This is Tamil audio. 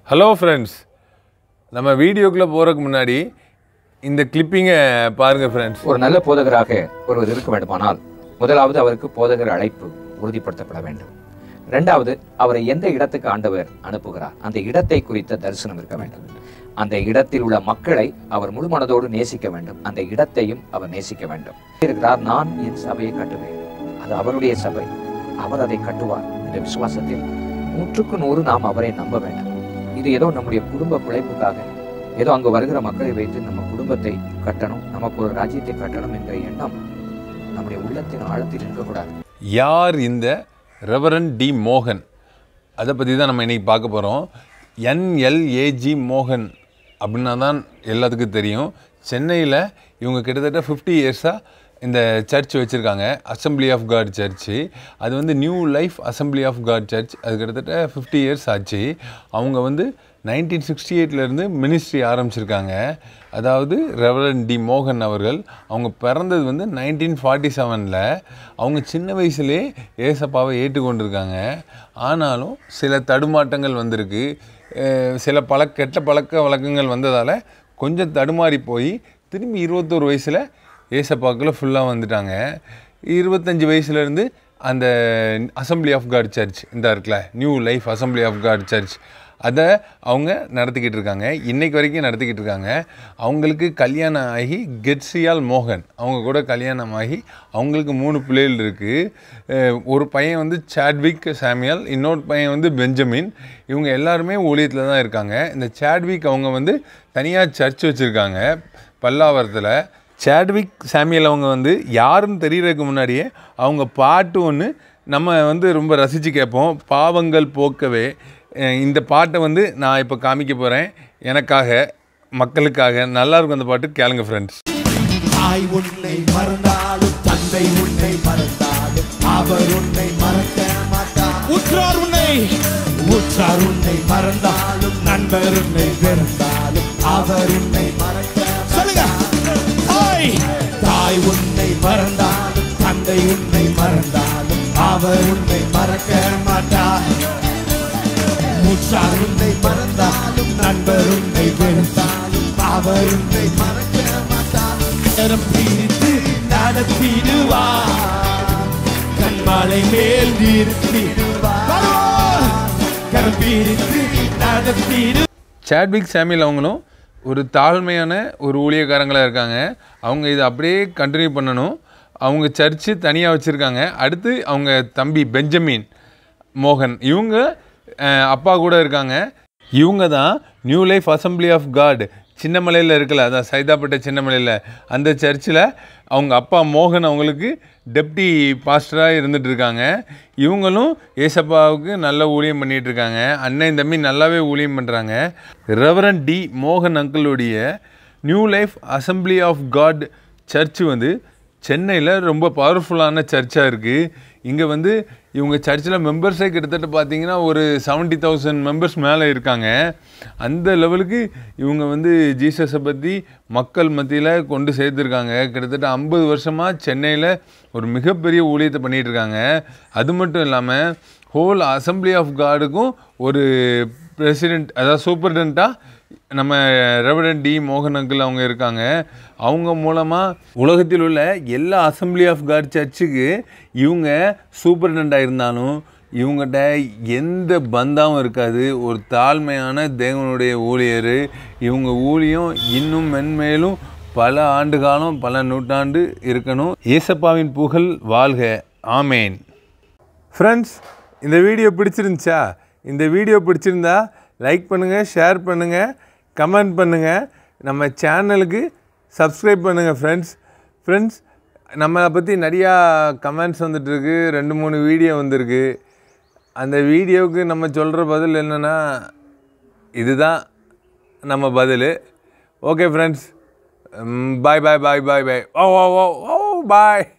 ஹலோ ஃப்ரெண்ட்ஸ் நம்ம வீடியோக்குள்ளே போகிறதுக்கு முன்னாடி இந்த கிளிப்பிங்கை பாருங்கள் ஃப்ரெண்ட்ஸ் ஒரு நல்ல போதகராக ஒருவர் இருக்க வேண்டுமானால் முதலாவது அவருக்கு போதகர் அழைப்பு உறுதிப்படுத்தப்பட வேண்டும் இரண்டாவது அவரை எந்த இடத்துக்கு ஆண்டவர் அனுப்புகிறார் அந்த இடத்தை குறித்த தரிசனம் இருக்க வேண்டும் அந்த இடத்தில் உள்ள மக்களை அவர் முழு மனதோடு நேசிக்க வேண்டும் அந்த இடத்தையும் அவர் நேசிக்க வேண்டும் இருக்கிறார் நான் என் சபையை கட்டுவேன் அது அவருடைய சபை அவர் அதை கட்டுவார் என்ற விசுவாசத்தில் நூற்றுக்கு நூறு நாம் அவரை நம்ப வேண்டும் இது ஏதோ நம்முடைய குடும்ப பிழைப்புக்காக ஏதோ அங்கு வருகிற மக்களை வைத்து நம்ம குடும்பத்தை கட்டணும் நமக்கு ஒரு ராஜ்யத்தை கட்டணும் என்ற எண்ணம் நம்முடைய உள்ளத்தின் ஆழத்தில் இருக்கக்கூடாது யார் இந்த ரெவரன் டி மோகன் அதை பற்றி தான் நம்ம இன்றைக்கி பார்க்க போகிறோம் என்எல்ஏஜி மோகன் அப்படின்னா தான் எல்லாத்துக்கும் தெரியும் சென்னையில் இவங்க கிட்டத்தட்ட ஃபிஃப்டி இயர்ஸாக இந்த சர்ச் வச்சுருக்காங்க அசம்பிளி ஆஃப் காட் சர்ச்சு அது வந்து new life assembly of God church அது கிட்டத்தட்ட ஃபிஃப்டி இயர்ஸ் ஆச்சு அவங்க வந்து நைன்டீன் சிக்ஸ்டி எயிட்லேருந்து மினிஸ்ட்ரி ஆரம்பிச்சிருக்காங்க அதாவது ரெவரன் டி மோகன் அவர்கள் அவங்க பிறந்தது வந்து நைன்டீன் ஃபார்ட்டி செவனில் அவங்க சின்ன வயசுலே ஏசப்பாவை ஏற்றுக்கொண்டிருக்காங்க ஆனாலும் சில தடுமாட்டங்கள் வந்திருக்கு அஹ் சில பழ கெட்ட பழக்க வழக்கங்கள் வந்ததால் கொஞ்சம் தடுமாறி போய் திரும்பி இருபத்தோரு வயசில் ஏசப்பாக்குள்ள ஃபுல்லாக வந்துட்டாங்க இருபத்தஞ்சி வயசுலேருந்து அந்த அசம்பிளி ஆஃப் காட் சர்ச் இந்த இருக்குல்ல new life assembly of God church அதை அவங்க நடத்திக்கிட்டு இருக்காங்க இன்னைக்கு வரைக்கும் நடத்திக்கிட்டு இருக்காங்க அவங்களுக்கு கல்யாணம் ஆகி கெட்சியால் மோகன் அவங்க கூட கல்யாணம் ஆகி அவங்களுக்கு மூணு பிள்ளைகள் இருக்குது ஒரு பையன் வந்து சாட்விக் சாமியல் இன்னொரு பையன் வந்து பெஞ்சமின் இவங்க எல்லாருமே ஊழியத்தில் தான் இருக்காங்க இந்த சாட்விக் அவங்க வந்து தனியாக சர்ச் வச்சுருக்காங்க பல்லாவரத்தில் சாட்விக் சாமியல் அவங்க வந்து யாருன்னு தெரியறதுக்கு முன்னாடியே அவங்க பாட்டு ஒன்று நம்ம வந்து ரொம்ப ரசித்து கேட்போம் பாவங்கள் போக்கவே அஹ் இந்த பாட்டை வந்து நான் இப்போ காமிக்க போகிறேன் எனக்காக மக்களுக்காக நல்லா இருக்கும் அந்த பாட்டு கேளுங்க ஃப்ரெண்ட்ஸ் தாய் உன்னை மறந்தாலும் தந்தை உன்னை மறந்தாலும் அவர் உன்னை மறக்க மாட்டார் உற்றார் உன்னை உற்றார் உன்னை மறந்தாலும் நண்பர் உன்னை வெறுத்தாலும் அவர் உன்னை மறக்க சொல்லுங்க தாய் தாய் உன்னை மறந்தாலும் தந்தை உன்னை மறந்தாலும் அவர் உன்னை மறக்க மாட்டார் உற்றார் உன்னை மறந்தாலும் நண்பர் உன்னை வெறுத்தாலும் அவர் உன்னை மறக்க மாட்டார் கரம் பிடித்து நடத்திடுவார் கண்மாலை மேல் நிறுத்திடுவார் கரம் பிடித்து நடத்திடு சாட்விக் சாமியல் அவங்களும் ஒரு தாழ்மையான ஒரு ஊழியக்காரங்களாக இருக்காங்க அவங்க இதை அப்படியே கண்டினியூ பண்ணணும் அவங்க சர்ச்சு தனியாக வச்சுருக்காங்க அடுத்து அவங்க தம்பி பெஞ்சமின் மோகன் இவங்க அஹ், அப்பா கூட இருக்காங்க இவங்க தான் new life assembly of God சின்னமலையில் இருக்குல்ல அதான் சைதாப்பேட்டை சின்னமலையில் அந்த சர்ச்சில் அவங்க அப்பா மோகன் அவங்களுக்கு டெப்டி பாஸ்டராக இருந்துட்டு இருக்காங்க இவங்களும் ஏசப்பாவுக்கு நல்ல ஊழியம் பண்ணிட்டு இருக்காங்க அண்ணன் தம்பி நல்லாவே ஊழியம் பண்ணுறாங்க ரெவரன் டி மோகன் அங்கிளுடைய new life assembly of God church வந்து சென்னையில் ரொம்ப பவர்ஃபுல்லான சர்ச்சாக இருக்குது இங்கே வந்து இவங்க சர்ச்சில் மெம்பர்ஸே கிட்டத்தட்ட பார்த்தீங்கன்னா ஒரு செவன்ட்டி தௌசண்ட் மெம்பர்ஸ் மேலே இருக்காங்க அந்த லெவலுக்கு இவங்க வந்து ஜீசஸை பற்றி மக்கள் மத்தியில் கொண்டு சேர்த்துருக்காங்க கிட்டத்தட்ட ஐம்பது வருஷமாக சென்னையில் ஒரு மிகப்பெரிய ஊழியத்தை பண்ணிகிட்டு இருக்காங்க அது மட்டும் இல்லாமல் ஹோல் அசம்பிளி ஆஃப் காடுக்கும் ஒரு பிரசிடெண்ட் அதாவது சூப்பர்டெண்ட்டாக நம்ம ரெவரன் டி மோகன் அங்கிள் அவங்க இருக்காங்க அவங்க மூலமாக உலகத்தில் உள்ள எல்லா அசம்பிளி ஆஃப் காட் சர்ச்சுக்கு இவங்க சூப்பர்டெண்ட்டாக இருந்தாலும் இவங்ககிட்ட எந்த பந்தாவும் இருக்காது ஒரு தாழ்மையான தேவனுடைய ஊழியர் இவங்க ஊழியம் இன்னும் மென்மேலும் பல ஆண்டு காலம் பல நூற்றாண்டு இருக்கணும் ஏசப்பாவின் புகழ் வாழ்க ஆமேன் ஃப்ரெண்ட்ஸ் இந்த வீடியோ பிடிச்சிருந்துச்சா இந்த வீடியோ பிடிச்சிருந்தா லைக் பண்ணுங்கள் ஷேர் பண்ணுங்கள் கமெண்ட் பண்ணுங்கள் நம்ம சேனலுக்கு சப்ஸ்கிரைப் பண்ணுங்கள் ஃப்ரெண்ட்ஸ் ஃப்ரெண்ட்ஸ் நம்மளை பற்றி நிறையா கமெண்ட்ஸ் வந்துட்டுருக்கு ரெண்டு மூணு வீடியோ வந்திருக்கு அந்த வீடியோவுக்கு நம்ம சொல்கிற பதில் என்னென்னா இதுதான் நம்ம பதில் ஓகே ஃப்ரெண்ட்ஸ் பாய் பாய் பாய் பாய் பாய் ஓ ஓ ஓ ஓ பாய்